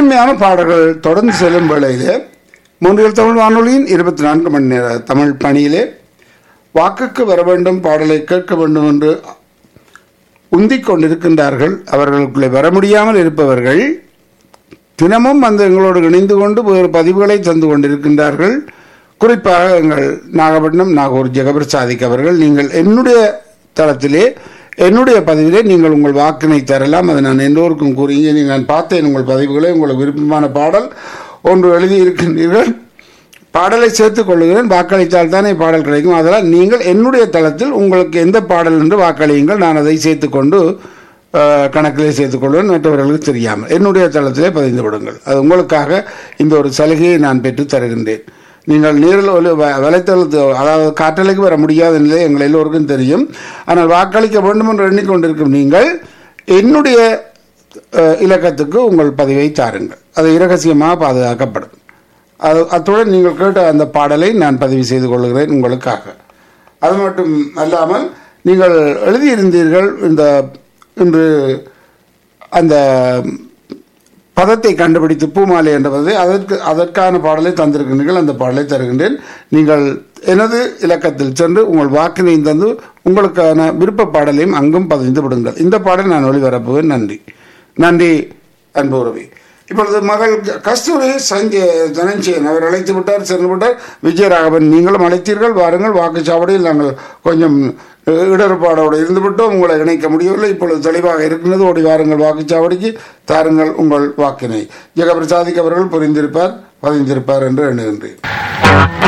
இனிமையான பாடல்கள் தொடர்ந்து செல்லும் வேளையிலே மூன்றில் தமிழ் வானொலியின் இருபத்தி நான்கு மணி நேர தமிழ் பணியிலே வாக்குக்கு வர வேண்டும் பாடலை கேட்க வேண்டும் என்று உந்திக் கொண்டிருக்கின்றார்கள் அவர்களுக்குள்ளே வர முடியாமல் இருப்பவர்கள் தினமும் வந்து எங்களோடு இணைந்து கொண்டு வேறு பதிவுகளை தந்து கொண்டிருக்கின்றார்கள் குறிப்பாக எங்கள் நாகப்பட்டினம் நாகூர் ஜெகபர் சாதிக் அவர்கள் நீங்கள் என்னுடைய தளத்திலே என்னுடைய பதிவிலே நீங்கள் உங்கள் வாக்கினை தரலாம் அதை நான் எல்லோருக்கும் கூறி இங்கே நான் பார்த்தேன் உங்கள் பதிவுகளை உங்களுக்கு விருப்பமான பாடல் ஒன்று எழுதியிருக்கின்றீர்கள் பாடலை சேர்த்துக் கொள்ளுகிறேன் வாக்களித்தால் தானே பாடல் கிடைக்கும் அதனால் நீங்கள் என்னுடைய தளத்தில் உங்களுக்கு எந்த பாடல் என்று வாக்களியுங்கள் நான் அதை சேர்த்துக்கொண்டு அஹ், கணக்கிலே சேர்த்துக்கொள்வேன் மற்றவர்களுக்கு தெரியாமல் என்னுடைய தளத்திலே பதிந்து விடுங்கள் அது உங்களுக்காக இந்த ஒரு சலுகையை நான் பெற்று தருகின்றேன் நீங்கள் நீரில் ஒலி வ- வலைத்தளத்து அதாவது காற்றலைக்கு வர முடியாத நிலை எங்கள் எல்லோருக்கும் தெரியும் ஆனால் வாக்களிக்க வேண்டும் என்று எண்ணிக்கொண்டிருக்கும் நீங்கள் என்னுடைய அஹ், இலக்கத்துக்கு உங்கள் பதிவை தாருங்கள் அது இரகசியமாக பாதுகாக்கப்படும் அது அத்துடன் நீங்கள் கேட்ட அந்த பாடலை நான் பதிவு செய்து கொள்கிறேன் உங்களுக்காக அது மட்டும் அல்லாமல் நீங்கள் எழுதியிருந்தீர்கள் இந்த இன்று அந்த பதத்தை கண்டுபிடித்து பூமாலை என்ற பதத்தை அதற்கு அதற்கான பாடலை தந்திருக்கின்றீர்கள் அந்த பாடலை தருகின்றேன் நீங்கள் எனது இலக்கத்தில் சென்று உங்கள் வாக்கினை தந்து உங்களுக்கான விருப்ப பாடலையும் அங்கும் பதிந்து விடுங்கள் இந்த பாடல் நான் ஒளிபரப்புவேன் நன்றி நன்றி அன்பு உறவி இப்பொழுது மகள் க- கஸ்தூரி சஞ்சய் தனஞ்சயன் அவர் அழைத்து விட்டார் சென்று விட்டார் விஜயராகவன் நீங்களும் அழைத்தீர்கள் வாருங்கள் வாக்குச்சாவடியில் நாங்கள் கொஞ்சம் அஹ், இடர்பாடோடு இருந்து விட்டோம் உங்களை இணைக்க முடியவில்லை இப்பொழுது தெளிவாக இருக்கின்றது ஓடி வாருங்கள் வாக்குச்சாவடிக்கு தாருங்கள் உங்கள் வாக்கினை ஜெகபிரசாதிக் அவர்கள் புரிந்திருப்பார் பதிந்திருப்பார் என்று எண்ணுகின்றேன்